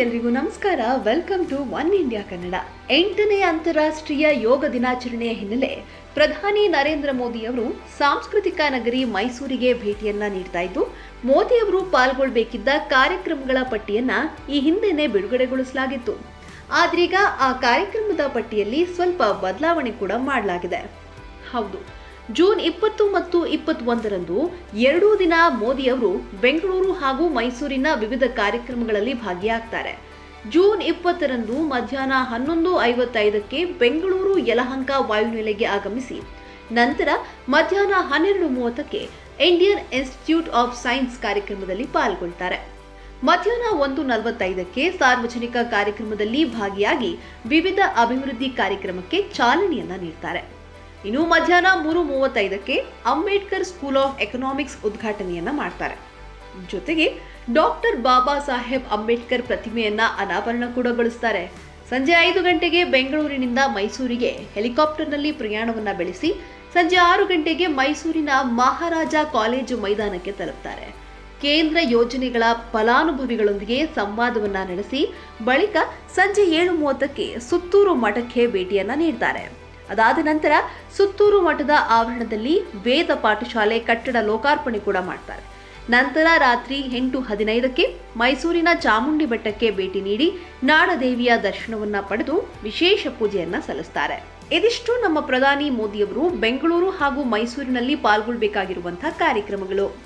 ಎಲ್ರಿಗೂ ನಮಸ್ಕಾರ welcome to one India Kannada ಎಂಟನೇ ಅಂತಾರಾಷ್ಟ್ರೀಯ ಯೋಗ ದಿನಾಚರಣೆಯ ಹಿನ್ನೆಲೆ ಪ್ರಧಾನಿ ನರೇಂದ್ರ ಮೋದಿ ಅವರು ಸಾಂಸ್ಕೃತಿಕ ನಗರಿ ಮೈಸೂರಿಗೆ ಭೇಟಿಯನ್ನ ನೀಡ್ತಾ ಇದ್ದು ಮೋದಿ ಅವರು ಪಾಲ್ಗೊಳ್ಬೇಕಿದ್ದ ಕಾರ್ಯಕ್ರಮಗಳ ಪಟ್ಟಿಯನ್ನ ಈ ಹಿಂದೆನೆ ಬಿಡುಗಡೆಗೊಳಿಸಲಾಗಿತ್ತು ಆದ್ರೀಗ ಆ ಕಾರ್ಯಕ್ರಮದ ಪಟ್ಟಿಯಲ್ಲಿ ಸ್ವಲ್ಪ ಬದಲಾವಣೆ ಕೂಡ ಮಾಡಲಾಗಿದೆ ಹೌದು ಜೂನ್ ಇಪ್ಪತ್ತು ಮತ್ತು ಇಪ್ಪತ್ತೊಂದರಂದು ಎರಡೂ ದಿನ ಮೋದಿ ಅವರು ಬೆಂಗಳೂರು ಹಾಗೂ ಮೈಸೂರಿನ ವಿವಿಧ ಕಾರ್ಯಕ್ರಮಗಳಲ್ಲಿ ಭಾಗಿಯಾಗ್ತಾರೆ ಜೂನ್ ಇಪ್ಪತ್ತರಂದು ಮಧ್ಯಾಹ್ನ ಹನ್ನೊಂದು ಐವತ್ತೈದಕ್ಕೆ ಬೆಂಗಳೂರು ಯಲಹಂಕ ವಾಯುನೆಲೆಗೆ ಆಗಮಿಸಿ ನಂತರ ಮಧ್ಯಾಹ್ನ ಹನ್ನೆರಡು ಮೂವತ್ತಕ್ಕೆ ಇಂಡಿಯನ್ ಇನ್ಸ್ಟಿಟ್ಯೂಟ್ ಆಫ್ ಸೈನ್ಸ್ ಕಾರ್ಯಕ್ರಮದಲ್ಲಿ ಪಾಲ್ಗೊಳ್ತಾರೆ ಮಧ್ಯಾಹ್ನ ಒಂದು ನಲವತ್ತೈದಕ್ಕೆ ಸಾರ್ವಜನಿಕ ಕಾರ್ಯಕ್ರಮದಲ್ಲಿ ಭಾಗಿಯಾಗಿ ವಿವಿಧ ಅಭಿವೃದ್ಧಿ ಕಾರ್ಯಕ್ರಮಕ್ಕೆ ಚಾಲನೆಯನ್ನ ನೀಡ್ತಾರೆ ಇನ್ನು ಮಧ್ಯಾಹ್ನ ಮೂರು ಮೂವತ್ತೈದಕ್ಕೆ ಅಂಬೇಡ್ಕರ್ ಸ್ಕೂಲ್ ಆಫ್ ಎಕನಾಮಿಕ್ಸ್ ಉದ್ಘಾಟನೆಯನ್ನ ಮಾಡ್ತಾರೆ ಜೊತೆಗೆ ಡಾಕ್ಟರ್ ಬಾಬಾ ಸಾಹೇಬ್ ಅಂಬೇಡ್ಕರ್ ಪ್ರತಿಮೆಯನ್ನ ಅನಾವರಣ ಕೂಡ ಗೊಳಿಸ್ತಾರೆ ಸಂಜೆ ಐದು ಗಂಟೆಗೆ ಬೆಂಗಳೂರಿನಿಂದ ಮೈಸೂರಿಗೆ ಹೆಲಿಕಾಪ್ಟರ್ನಲ್ಲಿ ಪ್ರಯಾಣವನ್ನ ಬೆಳೆಸಿ ಸಂಜೆ ಆರು ಗಂಟೆಗೆ ಮೈಸೂರಿನ ಮಹಾರಾಜ ಕಾಲೇಜು ಮೈದಾನಕ್ಕೆ ತಲುಪ್ತಾರೆ ಕೇಂದ್ರ ಯೋಜನೆಗಳ ಫಲಾನುಭವಿಗಳೊಂದಿಗೆ ಸಂವಾದವನ್ನ ನಡೆಸಿ ಬಳಿಕ ಸಂಜೆ ಏಳು ಮೂವತ್ತಕ್ಕೆ ಸುತ್ತೂರು ಮಠಕ್ಕೆ ಭೇಟಿಯನ್ನ ನೀಡ್ತಾರೆ ಅದಾದ ನಂತರ ಸುತ್ತೂರು ಮಠದ ಆವರಣದಲ್ಲಿ ವೇದ ಪಾಠಶಾಲೆ ಕಟ್ಟಡ ಲೋಕಾರ್ಪಣೆ ಕೂಡ ಮಾಡ್ತಾರೆ ನಂತರ ರಾತ್ರಿ ಎಂಟು ಹದಿನೈದಕ್ಕೆ ಮೈಸೂರಿನ ಚಾಮುಂಡಿ ಬೆಟ್ಟಕ್ಕೆ ಭೇಟಿ ನೀಡಿ ನಾಡದೇವಿಯ ದರ್ಶನವನ್ನ ಪಡೆದು ವಿಶೇಷ ಪೂಜೆಯನ್ನ ಸಲ್ಲಿಸ್ತಾರೆ ಇದಿಷ್ಟು ನಮ್ಮ ಪ್ರಧಾನಿ ಮೋದಿಯವರು ಬೆಂಗಳೂರು ಹಾಗೂ ಮೈಸೂರಿನಲ್ಲಿ ಪಾಲ್ಗೊಳ್ಬೇಕಾಗಿರುವಂತಹ ಕಾರ್ಯಕ್ರಮಗಳು